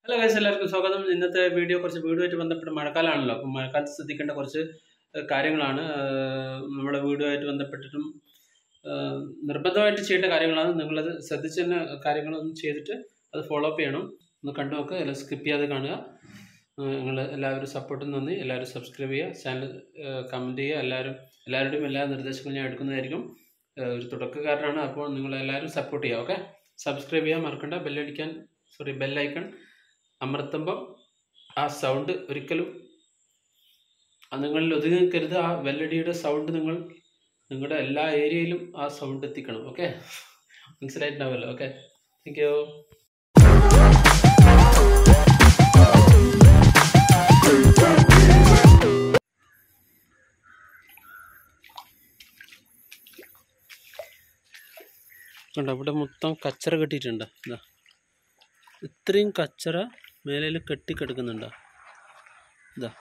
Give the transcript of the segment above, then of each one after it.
Hello guys എല്ലാവർക്കും സ്വാഗതം ഇന്നത്തെ വീഡിയോ കുറച്ച് വീടുമായിട്ട് ബന്ധപ്പെട്ട് മഴക്കാലമാണല്ലോ അപ്പം മഴക്കാലത്ത് ശ്രദ്ധിക്കേണ്ട കുറച്ച് ഏഹ്, കാര്യങ്ങളാണ് ഏഹ്, നമ്മുടെ വീടുമായിട്ട് ബന്ധപ്പെട്ടിട്ടും ഏഹ്, നിർബന്ധമായിട്ട് ചെയ്യേണ്ട കാര്യങ്ങളാണ് നിങ്ങളത് ശ്രദ്ധിച്ച് തന്നെ കാര്യങ്ങളൊന്നും ചെയ്തിട്ട് അത് ഫോളോ അപ്പ് ചെയ്യണം ഒന്ന് കണ്ടു നോക്കുക എല്ലാം സ്കിപ്പ് ചെയ്യാതെ കാണുക നിങ്ങൾ എല്ലാവരും സപ്പോർട്ടും നന്ദി എല്ലാവരും സബ്സ്ക്രൈബ് ചെയ്യുക ചാനൽ കമൻറ്റ് ചെയ്യുക എല്ലാവരും എല്ലാവരുടെയും എല്ലാ നിർദ്ദേശങ്ങളും ഞാൻ എടുക്കുന്നതായിരിക്കും ഏഹ്, ഒരു തുടക്കക്കാരനാണ് അപ്പോൾ നിങ്ങൾ എല്ലാവരും സപ്പോർട്ട് ചെയ്യുക ഓക്കെ സബ്സ്ക്രൈബ് ചെയ്യാൻ മറക്കണ്ട ബെല്ലടിക്കാൻ സോറി ബെല്ലൈക്കൺ അമർത്തുമ്പം ആ സൗണ്ട് ഒരിക്കലും അത് നിങ്ങളിൽ ഒതുങ്ങി നിൽക്കരുത് ആ വെല്ലടിയുടെ സൗണ്ട് നിങ്ങൾ നിങ്ങളുടെ എല്ലാ ഏരിയയിലും ആ സൗണ്ട് എത്തിക്കണം ഓക്കെ മനസ്സിലായിട്ടുണ്ടാവുമല്ലോ ഓക്കെ താങ്ക് യു കണ്ടോ ഇവിടെ മൊത്തം കച്ചറ കെട്ടിയിട്ടുണ്ട് ഇതാ ഇത്രയും കച്ചറ മേലയിൽ കെട്ടിക്കിടക്കുന്നുണ്ടോ ഇതാ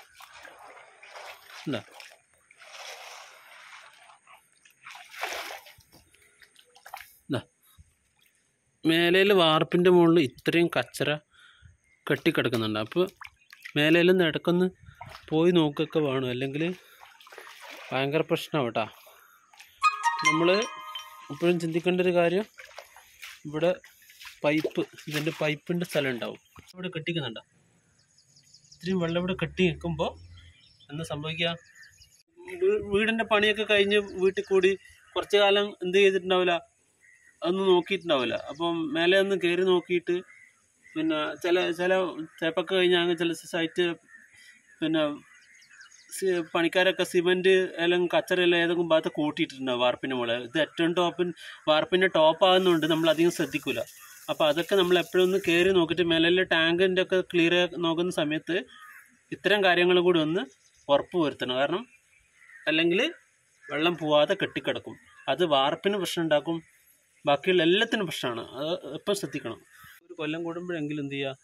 ഇതാ ഇതാ മേലയിൽ വാർപ്പിൻ്റെ മുകളിൽ ഇത്രയും കച്ചറ കെട്ടിക്കിടക്കുന്നുണ്ട് അപ്പോൾ മേലയിൽ നിന്ന് ഇടയ്ക്കൊന്ന് പോയി നോക്കുകയൊക്കെ വേണം അല്ലെങ്കിൽ ഭയങ്കര പ്രശ്നമാവും കേട്ടോ നമ്മൾ എപ്പോഴും ചിന്തിക്കേണ്ട ഒരു കാര്യം ഇവിടെ പൈപ്പ് ഇതിൻ്റെ പൈപ്പിൻ്റെ സ്ഥലം ഉണ്ടാവും ഇവിടെ കെട്ടിക്കുന്നുണ്ടോ ഇത്രയും വെള്ളം ഇവിടെ കെട്ടി നിൽക്കുമ്പോൾ എന്താ സംഭവിക്കുക വീ- വീടിൻ്റെ പണിയൊക്കെ കഴിഞ്ഞ് വീട്ടിൽ കൂടി കുറച്ച് കാലം എന്ത് ചെയ്തിട്ടുണ്ടാവില്ല അതൊന്നും നോക്കിയിട്ടുണ്ടാവില്ല അപ്പം മേലെ ഒന്ന് കയറി നോക്കിയിട്ട് പിന്നെ ചില ചില ചേപ്പൊക്കെ കഴിഞ്ഞാൽ ചില സൈറ്റ് പിന്നെ സി- പണിക്കാരൊക്കെ സിമെന്റ് അല്ലെങ്കിൽ കച്ചറയെല്ലാം ഏതെങ്കിലും ഭാഗത്ത് കൂട്ടിയിട്ടുണ്ടാവും വാർപ്പിൻ്റെ മുകളിൽ ഇത് ഏറ്റവും ടോപ്പിൻ വാർപ്പിൻ്റെ ടോപ്പ് ആകുന്നുണ്ട് നമ്മൾ അധികം ശ്രദ്ധിക്കില്ല അപ്പോൾ അതൊക്കെ നമ്മൾ എപ്പോഴും ഒന്ന് കയറി നോക്കിയിട്ട് മേലെ ടാങ്കിൻ്റെ ഒക്കെ ക്ലിയർ നോക്കുന്ന സമയത്ത് ഇത്തരം കാര്യങ്ങൾ കൂടി ഒന്ന് ഉറപ്പ് വരുത്തണം കാരണം അല്ലെങ്കിൽ വെള്ളം പോവാതെ കെട്ടിക്കിടക്കും അത് വാർപ്പിന് പ്രശ്നം ഉണ്ടാക്കും ബാക്കിയുള്ള എല്ലാത്തിനും പ്രശ്നമാണ് അത് എപ്പം ശ്രദ്ധിക്കണം ഒരു കൊല്ലം കൂടുമ്പോഴെങ്കിലും എന്ത് ചെയ്യുക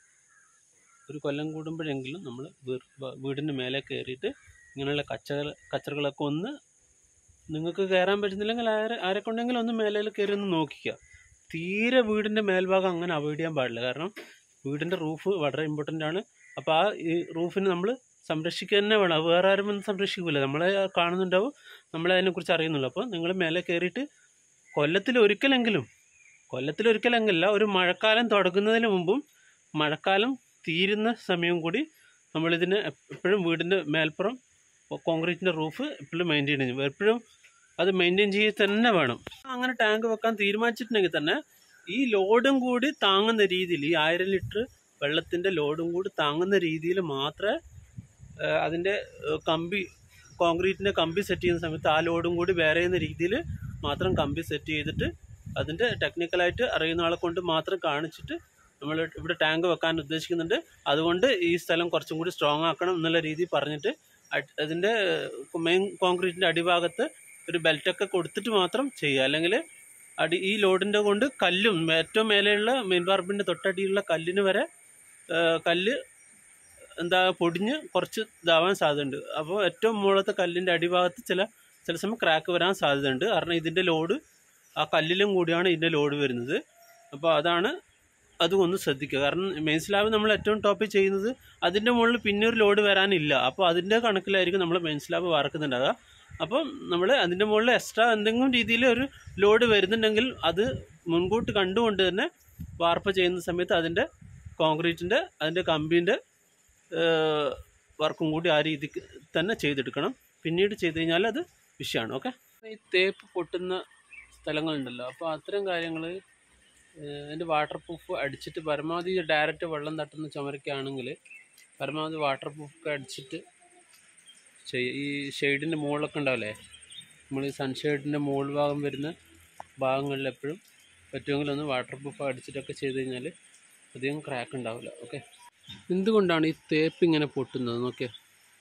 ഒരു കൊല്ലം കൂടുമ്പോഴെങ്കിലും നമ്മൾ വീടിൻ്റെ മേലെ കയറിയിട്ട് ഇങ്ങനെയുള്ള കച്ചറ കച്ചറകളൊക്കെ ഒന്ന് നിങ്ങൾക്ക് കയറാൻ പറ്റുന്നില്ലെങ്കിൽ ആരെ ആരെ കൊണ്ടെങ്കിലും ഒന്ന് മേലയിൽ കയറി ഒന്ന് നോക്കിക്കുക തീരെ വീടിൻ്റെ മേൽഭാഗം അങ്ങനെ അവോയ്ഡ് ചെയ്യാൻ പാടില്ല കാരണം വീടിൻ്റെ റൂഫ് വളരെ ഇമ്പോർട്ടൻ്റ് ആണ് അപ്പോൾ ആ ഈ റൂഫിന് നമ്മൾ സംരക്ഷിക്കുക തന്നെ വേണം അത് വേറെ ആരും ഒന്നും സംരക്ഷിക്കില്ല നമ്മളെ കാണുന്നുണ്ടാവും നമ്മളെ അതിനെക്കുറിച്ച് അറിയുന്നുള്ളൂ അപ്പോൾ നിങ്ങൾ മേലെ കയറിയിട്ട് കൊല്ലത്തിൽ ഒരിക്കലെങ്കിലും കൊല്ലത്തിൽ ഒരിക്കലെങ്കിലല്ല ഒരു മഴക്കാലം തുടങ്ങുന്നതിന് മുമ്പും മഴക്കാലം തീരുന്ന സമയവും കൂടി നമ്മളിതിന് എപ്പോഴും വീടിൻ്റെ മേൽപ്പുറം കോൺക്രീറ്റിൻ്റെ റൂഫ് എപ്പോഴും മെയിൻറ്റെയിൻ ചെയ്യും എപ്പോഴും അത് മെയിൻറ്റെയിൻ ചെയ്ത് തന്നെ വേണം അങ്ങനെ ടാങ്ക് വെക്കാൻ തീരുമാനിച്ചിട്ടുണ്ടെങ്കിൽ തന്നെ ഈ ലോഡും കൂടി താങ്ങുന്ന രീതിയിൽ ഈ ആയിരം ലിറ്റർ വെള്ളത്തിൻ്റെ ലോഡും കൂടി താങ്ങുന്ന രീതിയിൽ മാത്രമേ ഏഹ്, അതിൻ്റെ ഏഹ്, കമ്പി കോൺക്രീറ്റിൻ്റെ കമ്പി സെറ്റ് ചെയ്യുന്ന സമയത്ത് ആ ലോഡും കൂടി വേറെ ചെയ്യുന്ന രീതിയിൽ മാത്രം കമ്പി സെറ്റ് ചെയ്തിട്ട് അതിൻ്റെ ടെക്നിക്കലായിട്ട് അറിയുന്ന ആളെ കൊണ്ട് മാത്രം കാണിച്ചിട്ട് നമ്മൾ ഇവിടെ ടാങ്ക് വെക്കാൻ ഉദ്ദേശിക്കുന്നുണ്ട് അതുകൊണ്ട് ഈ സ്ഥലം കുറച്ചും കൂടി സ്ട്രോങ് ആക്കണം എന്നുള്ള രീതിയിൽ പറഞ്ഞിട്ട് അട്- അതിൻ്റെ മെയിൻ കോൺക്രീറ്റിൻ്റെ അടിഭാഗത്ത് ഒരു ബെൽറ്റൊക്കെ കൊടുത്തിട്ട് മാത്രം ചെയ്യുക അല്ലെങ്കിൽ അടി ഈ ലോഡിൻ്റെ കൊണ്ട് കല്ലും ഏറ്റവും മേലെയുള്ള മെയിൻ വാർപ്പിൻ്റെ തൊട്ടടിയിലുള്ള കല്ലിന് വരെ ആ, കല്ല് എന്താ പൊടിഞ്ഞ് കുറച്ച് ഇതാവാൻ സാധ്യതയുണ്ട് അപ്പോൾ ഏറ്റവും മുകളിലത്തെ കല്ലിൻ്റെ അടിഭാഗത്ത് ചില ചില സമയം ക്രാക്ക് വരാൻ സാധ്യതയുണ്ട് കാരണം ഇതിൻ്റെ ലോഡ് ആ കല്ലിലും കൂടിയാണ് ഇതിൻ്റെ ലോഡ് വരുന്നത് അപ്പോൾ അതാണ് അതും ഒന്ന് ശ്രദ്ധിക്കുക കാരണം മെയിൻ സ്ലാബ് നമ്മൾ ഏറ്റവും ടോപ്പിൽ ചെയ്യുന്നത് അതിൻ്റെ മുകളിൽ പിന്നെ ഒരു ലോഡ് വരാനില്ല അപ്പോൾ അതിൻ്റെ കണക്കിലായിരിക്കും നമ്മൾ മെയിൻ സ്ലാബ് വാർക്കുന്നുണ്ടാകുക അപ്പം നമ്മൾ അതിൻ്റെ മുകളിൽ എക്സ്ട്രാ എന്തെങ്കിലും രീതിയിൽ ഒരു ലോഡ് വരുന്നുണ്ടെങ്കിൽ അത് മുൻകൂട്ടി കണ്ടുകൊണ്ട് തന്നെ വാർപ്പ് ചെയ്യുന്ന സമയത്ത് അതിൻ്റെ കോൺക്രീറ്റിൻ്റെ അതിൻ്റെ കമ്പീൻ്റെ വർക്കും കൂടി ആ രീതിക്ക് തന്നെ ചെയ്തെടുക്കണം പിന്നീട് ചെയ്ത് കഴിഞ്ഞാൽ അത് വിഷയമാണ് ഓക്കെ ഈ തേപ്പ് പൊട്ടുന്ന സ്ഥലങ്ങളുണ്ടല്ലോ അപ്പോൾ അത്തരം കാര്യങ്ങൾ അതിൻ്റെ വാട്ടർ പ്രൂഫ് അടിച്ചിട്ട് പരമാവധി ഡയറക്റ്റ് വെള്ളം തട്ടുന്ന ചുമരക്കാണെങ്കിൽ പരമാവധി വാട്ടർ പ്രൂഫ് അടിച്ചിട്ട് ചെയ്യ ഈ ഷെയ്ഡിൻ്റെ മുകളിലൊക്കെ ഉണ്ടാവില്ലേ നമ്മൾ ഈ സൺഷെയ്ഡിൻ്റെ മുകൾ ഭാഗം വരുന്ന ഭാഗങ്ങളിൽ എപ്പോഴും പറ്റുമെങ്കിൽ ഒന്ന് വാട്ടർ പ്രൂഫ് അടിച്ചിട്ടൊക്കെ ചെയ്ത് കഴിഞ്ഞാൽ അധികം ക്രാക്ക് ഉണ്ടാവില്ല ഓക്കെ എന്തുകൊണ്ടാണ് ഈ തേപ്പ് ഇങ്ങനെ പൊട്ടുന്നത് നോക്കിയാൽ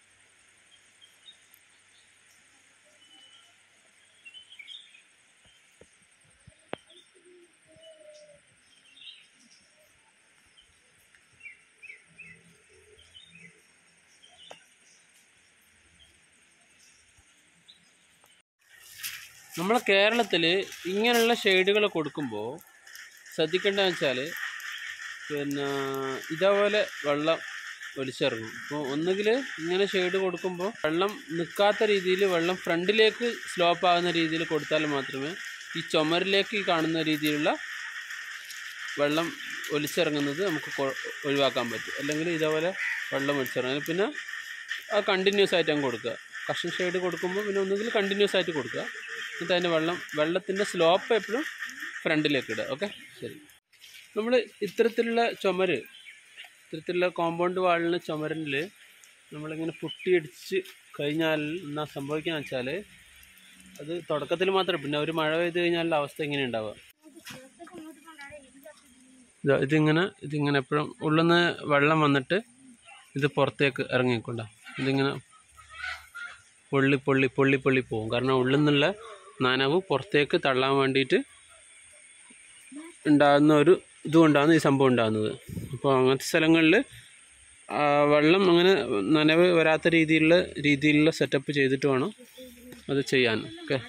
നമ്മളെ കേരളത്തിൽ ഇങ്ങനെയുള്ള ഷെയ്ഡുകൾ കൊടുക്കുമ്പോൾ ശ്രദ്ധിക്കേണ്ടതെന്ന് വെച്ചാൽ പിന്നെ ഇതേപോലെ വെള്ളം ഒലിച്ചിറങ്ങും അപ്പോൾ ഒന്നുകിൽ ഇങ്ങനെ ഷെയ്ഡ് കൊടുക്കുമ്പോൾ വെള്ളം നിൽക്കാത്ത രീതിയിൽ വെള്ളം ഫ്രണ്ടിലേക്ക് സ്ലോപ്പ് ആകുന്ന രീതിയിൽ കൊടുത്താൽ മാത്രമേ ഈ ചുമരിലേക്ക് ഈ കാണുന്ന രീതിയിലുള്ള വെള്ളം ഒലിച്ചിറങ്ങുന്നത് നമുക്ക് കൊ- ഒഴിവാക്കാൻ പറ്റും അല്ലെങ്കിൽ ഇതേപോലെ വെള്ളം ഒലിച്ചിറങ്ങും പിന്നെ അത് കണ്ടിന്യൂസ് ആയിട്ട് അങ്ങ് കൊടുക്കുക കഷൻ ഷെയ്ഡ് കൊടുക്കുമ്പോൾ പിന്നെ ഒന്നുകിൽ കണ്ടിന്യൂസ് ആയിട്ട് കൊടുക്കുക എന്നിട്ട് അതിൻ്റെ വെള്ളം വെള്ളത്തിൻ്റെ സ്ലോപ്പ് എപ്പോഴും ഫ്രണ്ടിലേക്ക് ഇടുക ഓക്കെ ശരി നമ്മൾ ഇത്തരത്തിലുള്ള ചുമര് ഇത്തരത്തിലുള്ള കോമ്പൗണ്ട് വാളിന് ചുമരിൽ നമ്മളിങ്ങനെ പുട്ടിയടിച്ച് കഴിഞ്ഞാൽ എന്നാ സംഭവിക്കുക വെച്ചാൽ അത് തുടക്കത്തിൽ മാത്രമേ പിന്നെ ഒരു മഴ പെയ്ത് കഴിഞ്ഞാലുള്ള അവസ്ഥ ഇങ്ങനെ ഉണ്ടാവുക ഇതാ ഇതിങ്ങനെ ഇതിങ്ങനെ എപ്പോഴും ഉള്ളിൽ നിന്ന് വെള്ളം വന്നിട്ട് ഇത് പുറത്തേക്ക് ഇറങ്ങിക്കൊണ്ട ഇതിങ്ങനെ പൊള്ളി പൊള്ളി പൊള്ളി പൊള്ളി പോകും കാരണം ഉള്ളിൽ നിന്നുള്ള നനവ് പുറത്തേക്ക് തള്ളാൻ വേണ്ടിയിട്ട് ഉണ്ടാകുന്ന ഒരു ഇതുകൊണ്ടാണ് ഈ സംഭവം ഉണ്ടാകുന്നത് അപ്പോൾ അങ്ങനത്തെ സ്ഥലങ്ങളിൽ വെള്ളം അങ്ങനെ നനവ് വരാത്ത രീതിയിലുള്ള രീതിയിലുള്ള സെറ്റപ്പ് ചെയ്തിട്ട് വേണം അത് ചെയ്യാൻ ഓക്കെ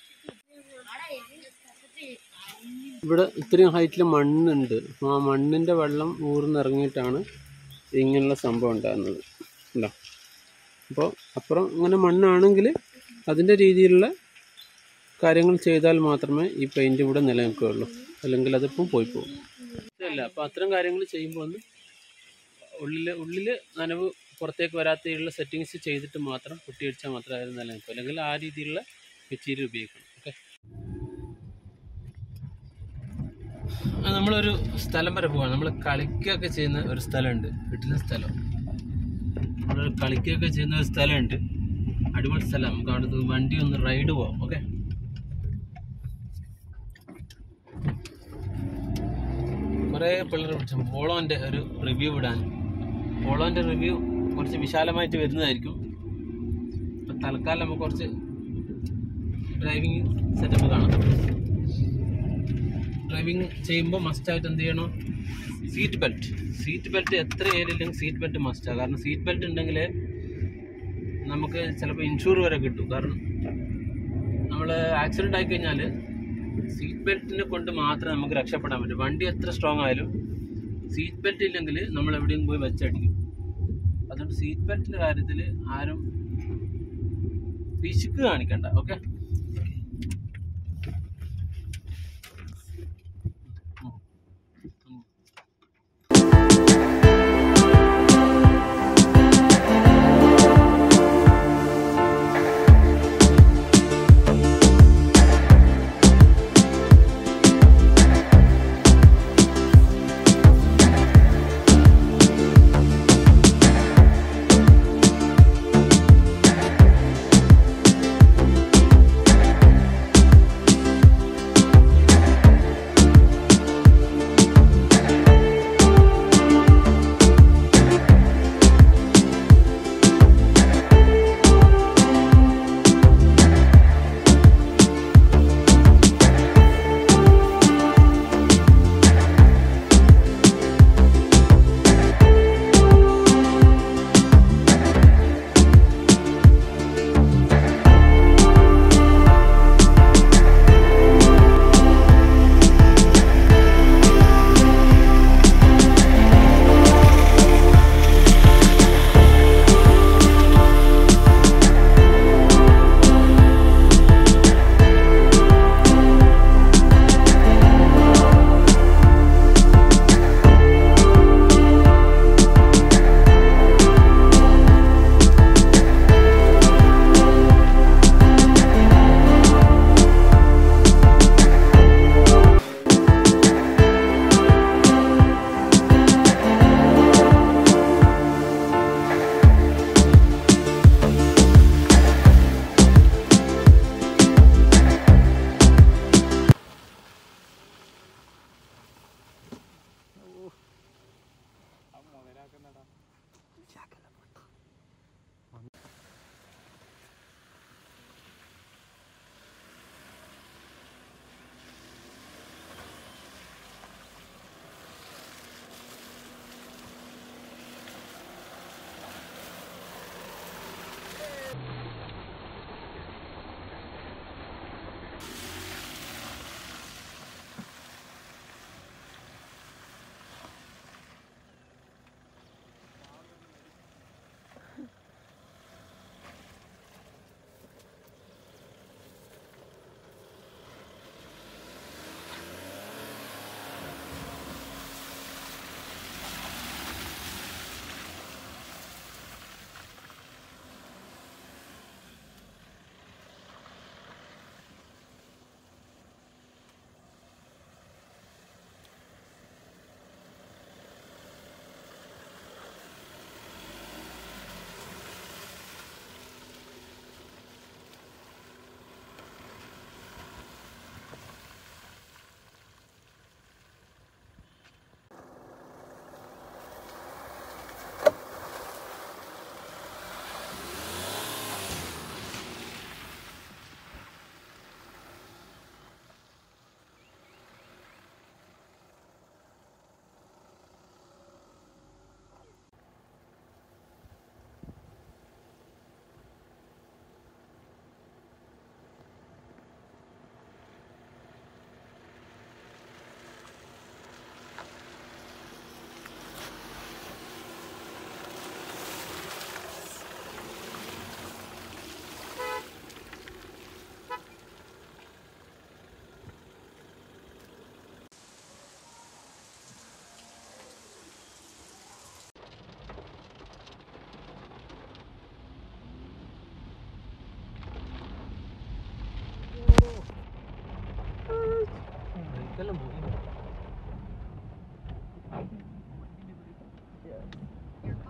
ഇവിടെ ഇത്രയും ഹൈറ്റിൽ മണ്ണുണ്ട് അപ്പോൾ ആ മണ്ണിൻ്റെ വെള്ളം ഊർന്നിറങ്ങിയിട്ടാണ് ഇങ്ങനെയുള്ള സംഭവം ഉണ്ടാകുന്നത് ഉണ്ടോ അപ്പോൾ അപ്പുറം ഇങ്ങനെ മണ്ണാണെങ്കിൽ അതിൻ്റെ രീതിയിലുള്ള കാര്യങ്ങൾ ചെയ്താൽ മാത്രമേ ഈ പെയിൻറ് ഇവിടെ നിലനിൽക്കുകയുള്ളൂ അല്ലെങ്കിൽ അതിപ്പം പോയി പോകും അല്ല അപ്പോൾ അത്തരം കാര്യങ്ങൾ ചെയ്യുമ്പോൾ ഒന്ന് ഉള്ളിൽ ഉള്ളിൽ നനവ് പുറത്തേക്ക് വരാത്തയുള്ള സെറ്റിങ്സ് ചെയ്തിട്ട് മാത്രം പൊട്ടിയടിച്ചാൽ മാത്രമേ അത് നിലനിൽക്കൂ അല്ലെങ്കിൽ ആ രീതിയിലുള്ള മെറ്റീരിയൽ ഉപയോഗിക്കണം ഓക്കെ നമ്മളൊരു സ്ഥലം വരെ പോവാണ് നമ്മൾ കളിക്കുകയൊക്കെ ചെയ്യുന്ന ഒരു സ്ഥലമുണ്ട് വീട്ടിലെ സ്ഥലം നമ്മൾ കളിക്കുകയൊക്കെ ചെയ്യുന്ന ഒരു സ്ഥലമുണ്ട് അടിപൊളി സ്ഥലം നമുക്ക് അവിടുത്തെ വണ്ടി ഒന്ന് റൈഡ് പോവാം ഓക്കെ കുറേ പിള്ളേർ വിളിച്ചു പോളോൻ്റെ ഒരു റിവ്യൂ വിടാൻ പോളോൻ്റെ റിവ്യൂ കുറച്ച് വിശാലമായിട്ട് വരുന്നതായിരിക്കും ഇപ്പം തൽക്കാലം നമുക്ക് കുറച്ച് ഡ്രൈവിംഗ് സെറ്റപ്പ് കാണാം ഡ്രൈവിംഗ് ചെയ്യുമ്പോൾ മസ്റ്റായിട്ട് എന്ത് ചെയ്യണം സീറ്റ് ബെൽറ്റ് സീറ്റ് ബെൽറ്റ് എത്ര ഏരിയയില്ലെങ്കിൽ സീറ്റ് ബെൽറ്റ് മസ്റ്റാണ് കാരണം സീറ്റ് ബെൽറ്റ് ഉണ്ടെങ്കിൽ നമുക്ക് ചിലപ്പോൾ ഇൻഷൂർ വരെ കിട്ടും കാരണം നമ്മൾ ആക്സിഡൻ്റ് ആയി കഴിഞ്ഞാൽ സീറ്റ് ബെൽറ്റിനെ കൊണ്ട് മാത്രമേ നമുക്ക് രക്ഷപ്പെടാൻ പറ്റൂ വണ്ടി എത്ര സ്ട്രോങ് ആയാലും സീറ്റ് ബെൽറ്റ് ഇല്ലെങ്കിൽ നമ്മൾ എവിടെയും പോയി വെച്ചടിക്കും അതുകൊണ്ട് സീറ്റ് ബെൽറ്റിൻ്റെ കാര്യത്തിൽ ആരും പിശുക്ക് കാണിക്കണ്ട ഓക്കെ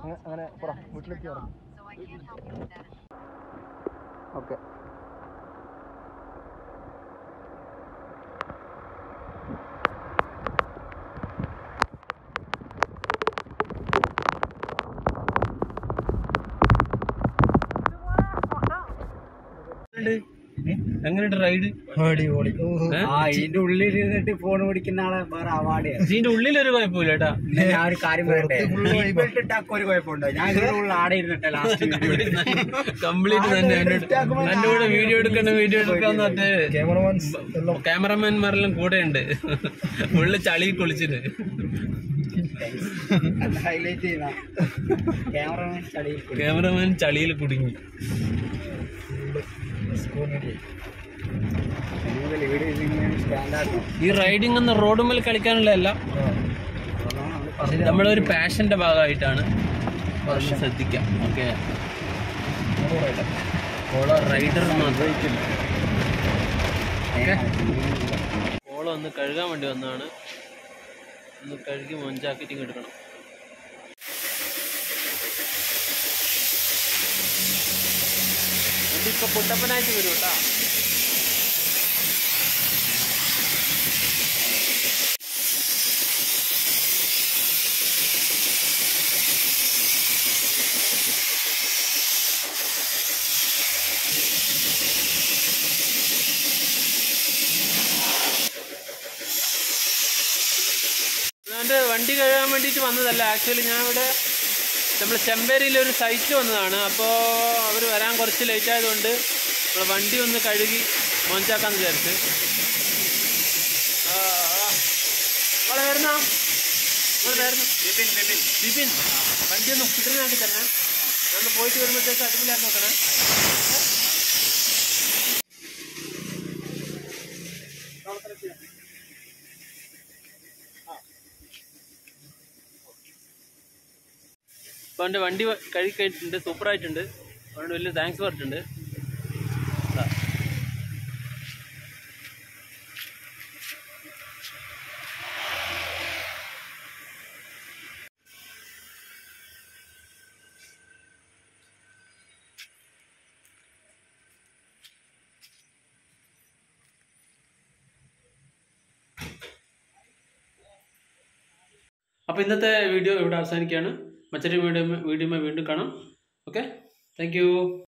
അങ്ങനെ പറ വീട്ടിലെത്തി പറ ഓക്കെ എങ്ങനെയുണ്ട് റൈഡ് അടിപൊളി ആ ഇതിന്റെ ഉള്ളിൽ ഇരുന്നിട്ട് ഫോൺ പിടിക്കുന്ന ആളെ വേറെ അവാർഡ് ഇതിന്റെ ഉള്ളിലൊരു കുഴപ്പമില്ല കേട്ടാ ഞാൻ ഒരു കാര്യം പറയട്ടെ Seat belt ഇട്ടാക്ക് ഒരു കുഴപ്പമുണ്ടോ ഞാൻ ഇതിന്റെ ഉള്ളിൽ ആടെ ഇരുന്നിട്ട് ലാസ്റ്റ് കംപ്ലീറ്റ് തന്നെ എന്നോട് എന്റെ കൂടെ വീഡിയോ എടുക്കണ വീഡിയോ എടുക്കാന്ന് പറഞ്ഞ് ക്യാമറമാൻസ് എല്ലാം ക്യാമറമാൻമാരെല്ലാം കൂടെ ഉണ്ട് ഉള്ളിൽ ചളി കുളിച്ചിട്ട് ഹൈലൈറ്റ് ചെയ്യുന്ന ക്യാമറമാൻ ചളിയിൽ കൂടി. ക്യാമറമാൻ ചളിയിൽ കുടുങ്ങി നിങ്ങൾ ഇവിടെ ഇരുന്നിങ്ങനെ stand ആക്കും. ഈ റൈഡിംഗ് എന്ന റോഡുമ്മൽ കളിക്കാനുള്ളതല്ല അതാണ് നമ്മള് പറഞ്ഞത്. നമ്മുടെ ഒരു പാഷന്റെ ഭാഗമായിട്ടാണ് അപ്പൊ അതൊന്ന് ശ്രദ്ധിക്കാം ഓക്കെ ഓളോ റൈഡർ മാത്രം ഓളോ ഒന്ന് കഴുകാൻ വേണ്ടി വന്നതാണ് ഒന്ന് കഴുകി മൊഞ്ചാക്കിയിട്ട് ഇങ്ങ് എടുക്കണം ഇതിപ്പോ കുട്ടപ്പനായിട്ട് വരും കേട്ടാ അതുകൊണ്ട് വണ്ടി കഴുകാൻ വേണ്ടിയിട്ട് വന്നതല്ല ആക്ച്വലി ഞാൻ ഇവിടെ നമ്മൾ ചെമ്പേരിയിൽ ഒരു സൈറ്റ് വന്നതാണ് അപ്പോൾ അവർ വരാൻ കുറച്ച് ലേറ്റ് ആയതുകൊണ്ട് നമ്മൾ വണ്ടി ഒന്ന് കഴുകി മോഞ്ചാക്കാന്ന് വിചാരിച്ച് ആ, ആ. മോളെ വരുന്നോ മോളെ വരുന്നു ബിപിൻ വണ്ടി ഒന്ന് ഫിറ്ററിനാക്കി തരണേ ഞാൻ പോയിട്ട് വരുമ്പോഴത്തേക്ക് അടിപൊളിയാക്കി നോക്കണേ അപ്പോൾ എൻ്റെ വണ്ടി വ- കഴുകി കഴിഞ്ഞിട്ടുണ്ട് സൂപ്പറായിട്ടുണ്ട് അതുകൊണ്ട് വലിയ താങ്ക്സ് പറഞ്ഞിട്ടുണ്ട് ദാ. അപ്പോൾ ഇന്നത്തെ വീഡിയോ ഇവിടെ അവസാനിക്കുകയാണ് മറ്റൊരു വീഡിയോ വീഡിയോ വീണ്ടും കാണാം ഓക്കെ താങ്ക്